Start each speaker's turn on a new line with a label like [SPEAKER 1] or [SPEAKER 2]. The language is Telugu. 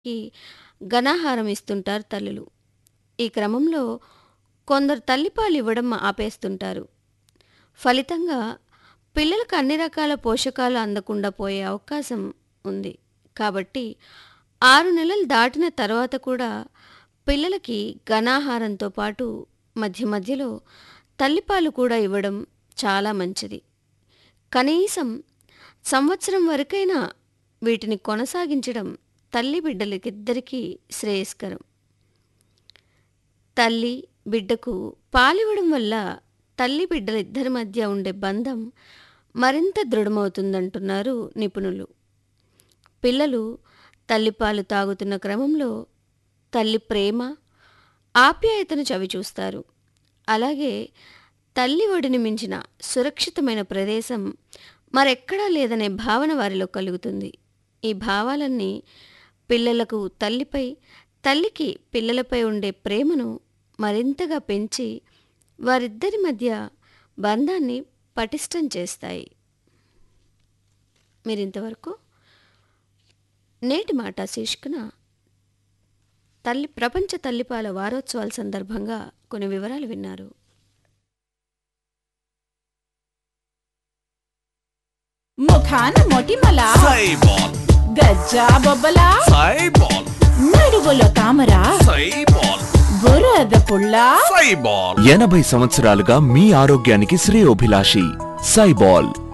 [SPEAKER 1] కి ఘనాహారం ఇస్తుంటారు తల్లులు ఈ క్రమంలో కొందరు తల్లిపాలు ఇవ్వడం ఆపేస్తుంటారు ఫలితంగా పిల్లలకు అన్ని రకాల పోషకాలు అందకుండా పోయే అవకాశం ఉంది కాబట్టి ఆరు నెలలు దాటిన తర్వాత కూడా పిల్లలకి ఘనాహారంతో పాటు మధ్య మధ్యలో తల్లిపాలు కూడా ఇవ్వడం చాలా మంచిది కనీసం సంవత్సరం వరకైనా వీటిని కొనసాగించడం తల్లి బిడ్డలకిద్దరికీ శ్రేయస్కరం తల్లి బిడ్డకు పాలివ్వడం వల్ల తల్లి బిడ్డలిద్దరి మధ్య ఉండే బంధం మరింత దృఢమవుతుందంటున్నారు నిపుణులు పిల్లలు తల్లిపాలు తాగుతున్న క్రమంలో తల్లి ప్రేమ ఆప్యాయతను చవిచూస్తారు అలాగే తల్లి ఒడిని మించిన సురక్షితమైన ప్రదేశం మరెక్కడా లేదనే భావన వారిలో కలుగుతుంది ఈ భావాలన్నీ పిల్లలకు తల్లిపై తల్లికి పిల్లలపై ఉండే ప్రేమను మరింతగా పెంచి వారిద్దరి మధ్య బంధాన్ని పటిష్టం చేస్తాయి మీరింతవరకు నేటి మాట శీర్షికన తల్లి ప్రపంచ తల్లిపాల వారోత్సవాల సందర్భంగా కొన్ని వివరాలు విన్నారు
[SPEAKER 2] ముఖాన మొటిమల
[SPEAKER 3] సైబాల్
[SPEAKER 2] గజ్జా బొబ్బల
[SPEAKER 3] సైబాల్
[SPEAKER 2] నడువులో తామర
[SPEAKER 3] సైబాల్
[SPEAKER 2] బురద పుల్ల
[SPEAKER 3] సైబాల్
[SPEAKER 4] ఎనభై సంవత్సరాలుగా మీ ఆరోగ్యానికి శ్రేయోభిలాషి సైబాల్